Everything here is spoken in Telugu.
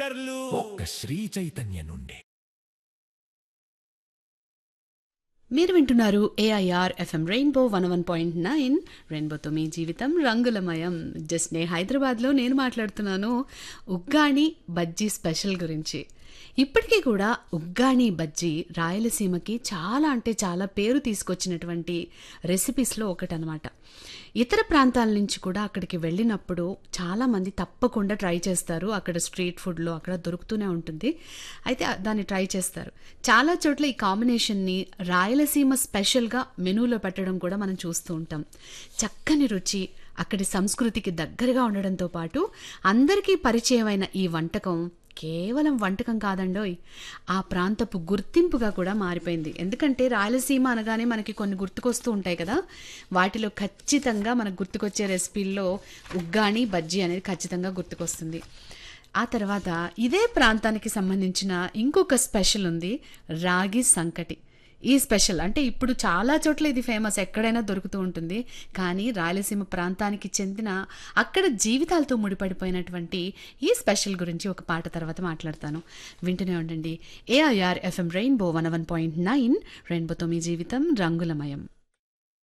స్టిక్కర్లు ఒక్క శ్రీ చైతన్య నుండి మీరు వింటున్నారు AIR FM rainbow one one point nine రెయిన్బోతో మీ జీవితం రంగులమయం జస్ట్ నే హైదరాబాద్లో నేను మాట్లాడుతున్నాను ఉగ్గాణి బజ్జీ స్పెషల్ గురించి ఇప్పటికీ కూడా ఉగ్గాని బజ్జీ రాయలసీమకి చాలా అంటే చాలా పేరు తీసుకొచ్చినటువంటి రెసిపీస్లో ఒకటనమాట ఇతర ప్రాంతాల నుంచి కూడా అక్కడికి వెళ్ళినప్పుడు చాలామంది తప్పకుండా ట్రై చేస్తారు అక్కడ స్ట్రీట్ ఫుడ్లో అక్కడ దొరుకుతూనే ఉంటుంది అయితే ఆ- దాన్ని ట్రై చేస్తారు చాలా చోట్ల ఈ కాంబినేషన్ని రాయలసీమ స్పెషల్గా మెనూలో పెట్టడం కూడా మనం చూస్తూ ఉంటాం చక్కని రుచి అక్కడి సంస్కృతికి దగ్గరగా ఉండడంతో పాటు అందరికీ పరిచయమైన ఈ వంటకం కేవలం వంటకం కాదండోయ్ ఆ ప్రాంతపు గుర్తింపుగా కూడా మారిపోయింది ఎందుకంటే రాయలసీమ అనగానే మనకి కొన్ని గుర్తుకొస్తూ ఉంటాయి కదా వాటిలో ఖచ్చితంగా మనకు గుర్తుకొచ్చే రెసిపీల్లో ఉగ్గాని బజ్జీ అనేది ఖచ్చితంగా గుర్తుకొస్తుంది ఆ తర్వాత ఇదే ప్రాంతానికి సంబంధించిన ఇంకొక స్పెషల్ ఉంది రాగి సంకటి ఈ స్పెషల్ అంటే ఇప్పుడు చాలా చోట్ల ఇది ఫేమస్ ఎక్కడైనా దొరుకుతూ ఉంటుంది కానీ రాయలసీమ ప్రాంతానికి చెందిన అక్కడ జీవితాలతో ముడిపడిపోయినటువంటి ఈ స్పెషల్ గురించి ఒక పాట తర్వాత మాట్లాడతాను వింటూనే ఉండండి AIR FM rainbow one one point nine రెయిన్బోతో మీ జీవితం రంగులమయం